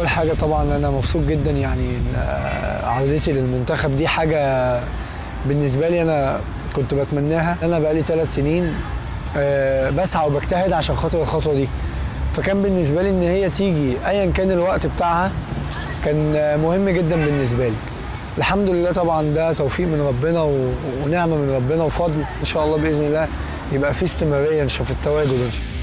اول حاجه طبعا انا مبسوط جدا يعني إن، آه، عودتي للمنتخب دي حاجه بالنسبه لي انا كنت بتمناها انا بقالي ثلاث سنين آه، بسعى وبجتهد عشان خاطر الخطوه دي فكان بالنسبه لي ان هي تيجي ايا كان الوقت بتاعها كان آه، مهم جدا بالنسبه لي الحمد لله طبعا ده توفيق من ربنا و- ونعمه من ربنا وفضل ان شاء الله باذن الله يبقى في استمراريه إن شاء- في التواجد إن شاء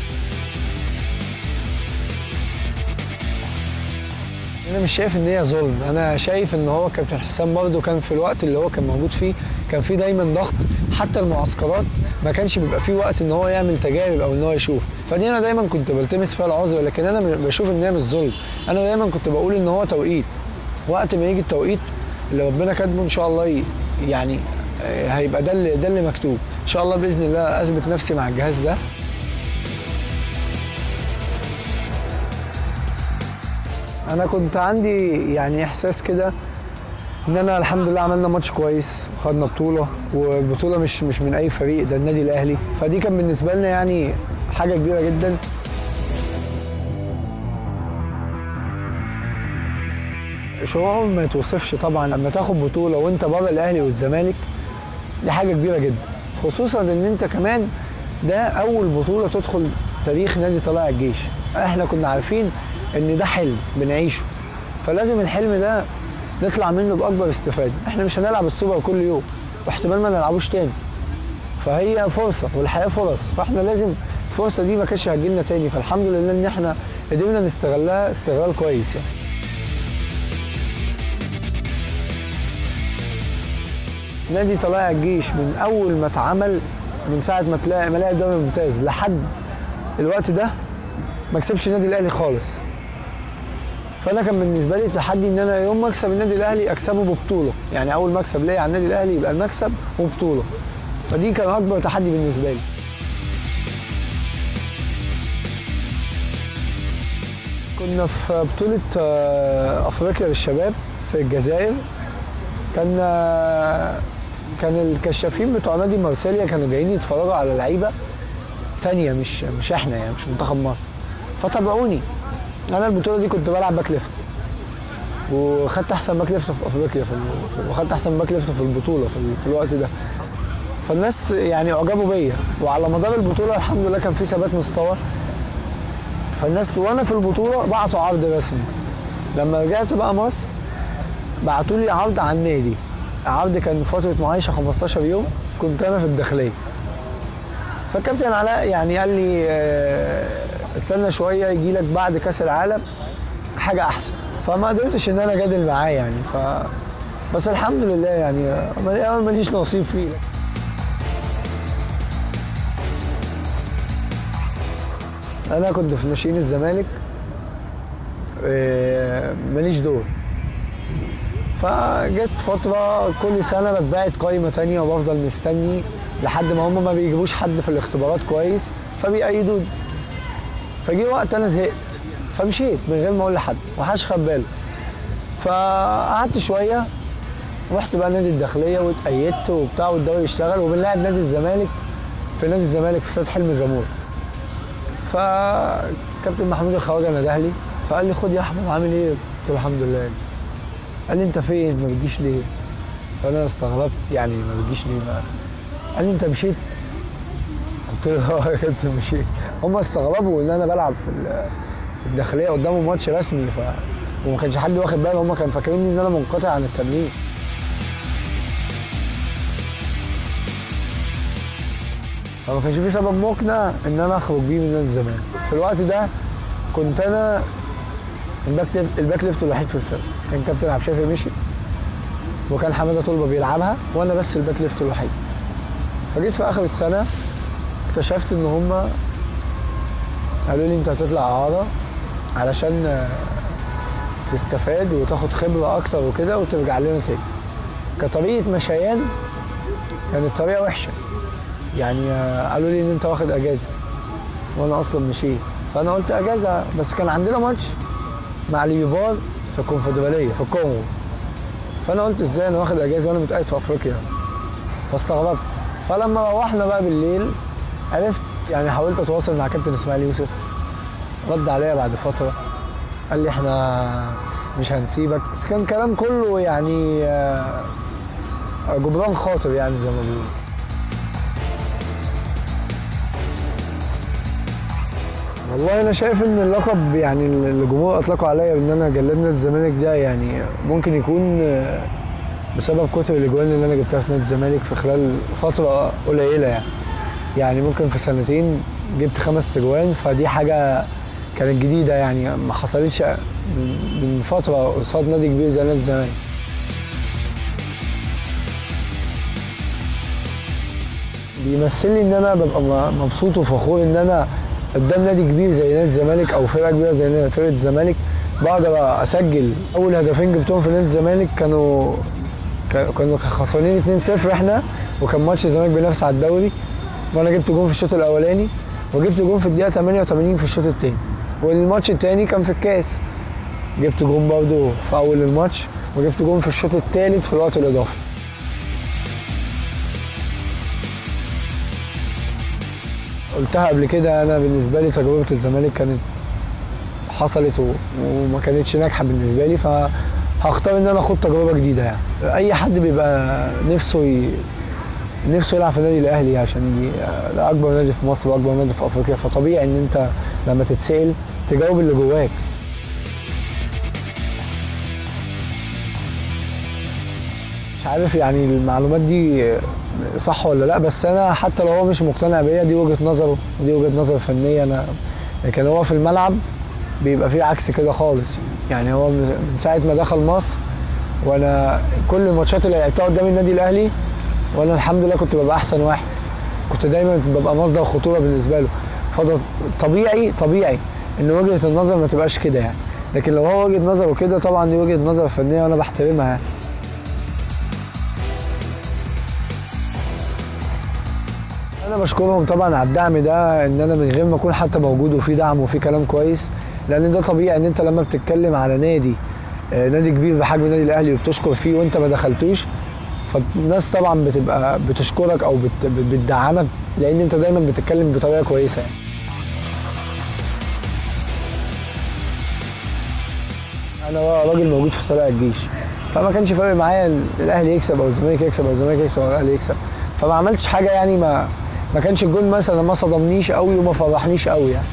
انا مش شايف ان هي ظلم انا شايف ان هو كابتن حسام برضه كان في الوقت اللي هو كان موجود فيه كان في دايما ضغط حتى المعسكرات ما كانش بيبقى فيه وقت ان هو يعمل تجارب او ان هو يشوف فدي انا دايما كنت بلتمس فيها العذر لكن انا م- بشوف ان هي مش ظلم انا دايما كنت بقول ان هو توقيت وقت ما يجي التوقيت اللي ربنا كاتبه ان شاء الله ي- يعني آه، هيبقى ده اللي ده اللي مكتوب ان شاء الله باذن الله اثبت نفسي مع الجهاز ده انا كنت عندي يعني احساس كده ان انا الحمد لله عملنا ماتش كويس وخدنا بطوله والبطوله مش مش من اي فريق ده النادي الاهلي فدي كان بالنسبه لنا يعني حاجه كبيره جدا شعور ما يتوصفش طبعا لما تاخد بطوله وانت بره الاهلي والزمالك دي حاجه كبيره جدا خصوصا ان انت كمان ده اول بطوله تدخل تاريخ نادي طلائع الجيش احنا كنا عارفين ان ده حلم بنعيشه فلازم الحلم ده نطلع منه باكبر استفاده احنا مش هنلعب السوبر كل يوم واحتمال ما نلعبوش تاني فهي فرصه والحياه فرص فاحنا لازم الفرصه دي ما كانتش هتجيلنا تاني فالحمد لله ان احنا قدرنا نستغلها استغلال كويس يعني نادي طلائع الجيش من اول ما اتعمل من ساعه ما تلاقي ما لعب الدوري الممتاز لحد الوقت ده ما كسبش النادي الاهلي خالص فانا كان بالنسبه لي تحدي ان انا يوم ما اكسب النادي الاهلي اكسبه ببطوله يعني اول مكسب ليا على النادي الاهلي يبقى المكسب وبطوله فدي كان اكبر تحدي بالنسبه لي كنا في بطوله آه، افريقيا للشباب في الجزائر كان كان الكشافين بتوع نادي مارسيليا كانوا جايين يتفرجوا على لعيبه تانية مش مش احنا يعني مش منتخب مصر فتابعوني انا البطوله دي كنت بلعب باك ليفت وخدت احسن باك ليفت في افريقيا في ال- في- وخدت احسن باك ليفت في البطوله في, ال- في الوقت ده فالناس يعني اعجبوا بيا وعلى مدار البطوله الحمد لله كان في ثبات مستوى فالناس وانا في البطوله بعتوا عرض رسمي لما رجعت بقى مصر بعتوا لي عرض على النادي عرض كان فتره معايشه 15 يوم كنت انا في الداخليه فالكابتن علاء يعني قال لي آه، استنى شويه يجي لك بعد كاس العالم حاجه احسن فما قدرتش ان انا اجادل معاه يعني ف بس الحمد لله يعني آه، ما- ماليش نصيب فيه انا كنت في ناشئين الزمالك آه، ماليش دور فجت فترة كل سنة بتبعت قايمة تانية وبفضل مستني لحد ما هم ما بيجيبوش حد في الاختبارات كويس فبيأيدوني فجي وقت أنا زهقت فمشيت من غير ما أقول لحد محدش خد باله فقعدت شوية رحت بقى نادي الداخلية واتأيدت وبتاع والدوري اشتغل وبنلعب نادي الزمالك في نادي الزمالك في استاد حلمي زمور فكابتن محمود الخواجه نده لي فقال لي خد يا احمد عامل ايه؟ قلت له الحمد لله قال لي انت فين؟ ما بتجيش ليه؟ فانا استغربت يعني ما بتجيش ليه بقى؟ قال لي انت مشيت؟ قلت له اه يا كابتن مشيت هم استغربوا ان انا بلعب في ال- في الداخليه قدامهم ماتش رسمي ف وما كانش حد واخد باله هم كانوا فاكريني ان انا منقطع عن التمرين فما كانش في سبب مقنع ان انا اخرج بيه من نادي الزمالك في الوقت ده كنت انا الباك ليفت الباك ليفت الوحيد في الفرقه كان كابتن عبد الشافي مشي وكان حماده طلبه بيلعبها وانا بس الباك ليفت الوحيد فجيت في اخر السنه اكتشفت ان هم قالوا لي انت هتطلع اعاره علشان آه، تستفاد وتاخد خبره اكتر وكده وترجع لنا تاني كطريقه مشيان كانت طريقه وحشه يعني آه، قالوا لي ان انت واخد اجازه وانا اصلا مشيت فانا قلت اجازه بس كان عندنا ماتش مع ليبار في الكونفدراليه في الكونغو فانا قلت ازاي انا واخد اجازه وانا متقيد في افريقيا فاستغربت فلما روحنا بقى بالليل عرفت يعني حاولت اتواصل مع كابتن اسماعيل يوسف رد عليا بعد فتره قال لي احنا مش هنسيبك كان كلام كله يعني آه، جبران خاطر يعني زي ما بيقولوا والله انا شايف ان اللقب يعني اللي الجمهور اطلقوا عليا ان انا جلاد نادي الزمالك ده يعني ممكن يكون آه، بسبب كتر الاجوان اللي انا جبتها في نادي الزمالك في خلال فتره قليله يعني يعني ممكن في سنتين جبت خمس اجوان فدي حاجه كانت جديده يعني ما حصلتش من من فتره قصاد نادي كبير زي نادي الزمالك بيمثل لي ان انا ببقى م- مبسوط وفخور ان انا قدام نادي كبير زي نادي الزمالك او فرقه كبيره زي نادي- فرقه الزمالك بقدر اسجل اول هدفين جبتهم في نادي الزمالك كانوا كا- كانوا خسرانين 2-0 احنا وكان ماتش الزمالك بينافس على الدوري وانا جبت جون في الشوط الاولاني وجبت جون في الدقيقه 88 في الشوط الثاني والماتش الثاني كان في الكاس جبت جون برضه في اول الماتش وجبت جون في الشوط الثالث في الوقت الاضافي قلتها قبل كده انا بالنسبه لي تجربه الزمالك كانت حصلت و- وما كانتش ناجحه بالنسبه لي فهختار ان انا اخد تجربه جديده يعني اي حد بيبقى نفسه ي... نفسه يلعب في النادي الاهلي عشان دي ده اكبر نادي في مصر واكبر نادي في افريقيا فطبيعي ان انت لما تتسال تجاوب اللي جواك مش عارف يعني المعلومات دي صح ولا لا بس انا حتى لو هو مش مقتنع بيا دي وجهه نظره ودي وجهه نظر فنيه انا لكن هو في الملعب بيبقى فيه عكس كده خالص يعني هو من من ساعه ما دخل مصر وانا كل الماتشات اللي لعبتها قدام النادي الاهلي وانا الحمد لله كنت ببقى احسن واحد كنت دايما ببقى مصدر خطوره بالنسبه له فده طبيعي طبيعي ان وجهه النظر ما تبقاش كده يعني لكن لو هو وجهه نظره كده طبعا دي وجهه نظر فنيه وانا بحترمها يعني انا بشكرهم طبعا على الدعم ده ان انا من غير ما اكون حتى موجود وفي دعم وفي كلام كويس لان ده طبيعي ان انت لما بتتكلم على نادي آه، نادي كبير بحجم النادي الاهلي وبتشكر فيه وانت ما دخلتوش فالناس طبعا بتبقى بتشكرك او بت- بتدعمك لان انت دايما بتتكلم بطريقه كويسه يعني. انا راجل موجود في طلائع الجيش فما كانش فارق معايا الاهلي يكسب او الزمالك يكسب او الزمالك يكسب او الاهلي يكسب فما عملتش حاجه يعني ما ما كانش الجول مثلا ما صدمنيش قوي وما فرحنيش قوي يعني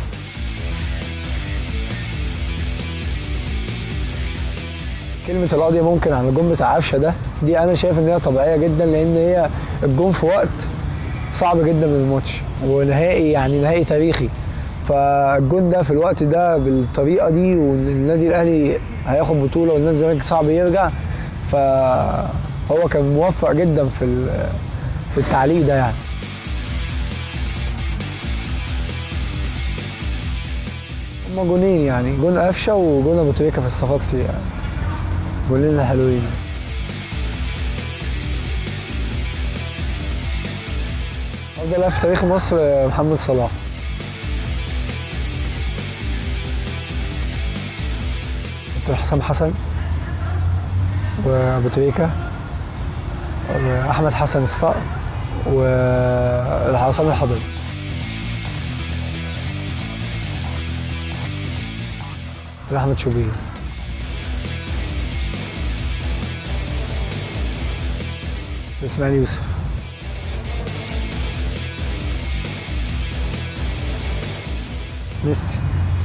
كلمة القاضية ممكن على الجون بتاع عفشة ده دي أنا شايف إن هي طبيعية جدا لأن هي الجون في وقت صعب جدا من الماتش ونهائي يعني نهائي تاريخي فالجون ده في الوقت ده بالطريقة دي وإن النادي الأهلي هياخد بطولة والنادي الزمالك صعب يرجع فهو كان موفق جدا في ال- في التعليق ده يعني هما جونين يعني جون قفشه وجون ابو تريكه في الصفاقسي يعني جولين حلوين افضل لاعب في تاريخ مصر محمد صلاح كابتن حسام حسن وابو تريكه واحمد حسن الصقر وعصام الحضري كابتن احمد شوبير اسماعيل يوسف ميسي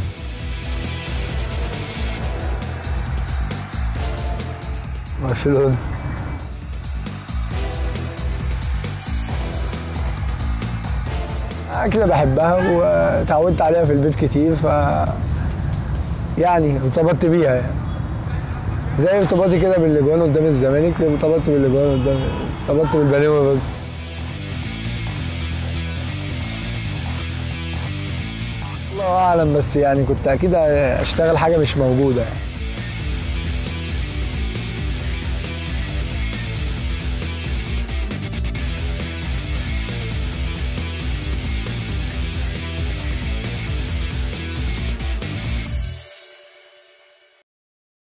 برشلونة أكلة بحبها وتعودت عليها في البيت كتير ف يعني ارتبطت بيها يعني زي ارتباطي كده بالاجوان قدام الزمالك ارتبطت بالاجوان قدام ارتبطت بالبنوة بس الله اعلم بس يعني كنت اكيد اشتغل حاجه مش موجوده يعني